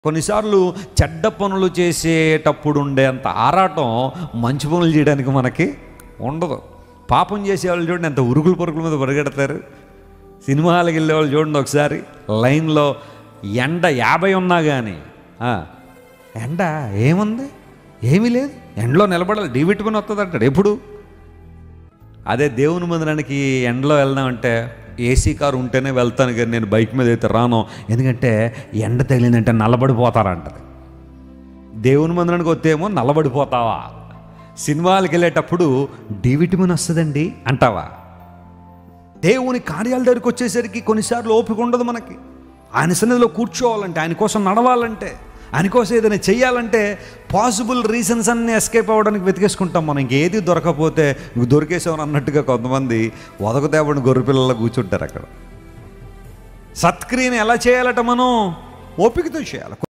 కొన్నిసార్లు చెడ్డ పనులు చేసేటప్పుడు ఉండేంత ఆరాటం మంచి పనులు చేయడానికి మనకి ఉండదు పాపం చేసేవాళ్ళు చూడండి ఎంత ఉరుకులు పరుగుల మీద పరిగెడతారు సినిమాలకు వెళ్ళే వాళ్ళు చూడండి ఒకసారి లైన్లో ఎండ యాభై ఉన్నా కానీ ఆ, ఎండ ఏముంది ఏమీ లేదు ఎండలో నిలబడాలి డి విటమిన్ వస్తుంది అంటాడు ఎప్పుడు అదే దేవుని మందిరానికి ఎండలో వెళ్దామంటే ఏసీ కారు ఉంటేనే వెళ్తాను కానీ నేను బైక్ మీద అయితే రాను ఎందుకంటే ఎండ తగిలిందంటే నల్లబడిపోతారంటది దేవుని మందిరానికి వస్తేమో నల్లబడిపోతావా సినిమాలకు వెళ్ళేటప్పుడు డి విటమిన్ వస్తుందండి అంటావా దేవుని కార్యాల దగ్గరికి వచ్చేసరికి కొన్నిసార్లు ఓపిక ఉండదు మనకి ఆయన సన్నిధిలో కూర్చోవాలంటే ఆయన కోసం నడవాలంటే ఆయన కోసం ఏదైనా చెయ్యాలంటే పాసిబుల్ రీజన్స్ అన్నీ ఎస్కేప్ అవ్వడానికి వెతికేసుకుంటాం మనం ఇంకేది దొరకకపోతే ఇంక దొరికేసామని అన్నట్టుగా కొంతమంది వదకదేవుడిని గొర్రెపిల్లల్లో కూర్చుంటారు అక్కడ సత్క్రియని ఎలా చేయాలట మనం ఓపికతో చేయాలి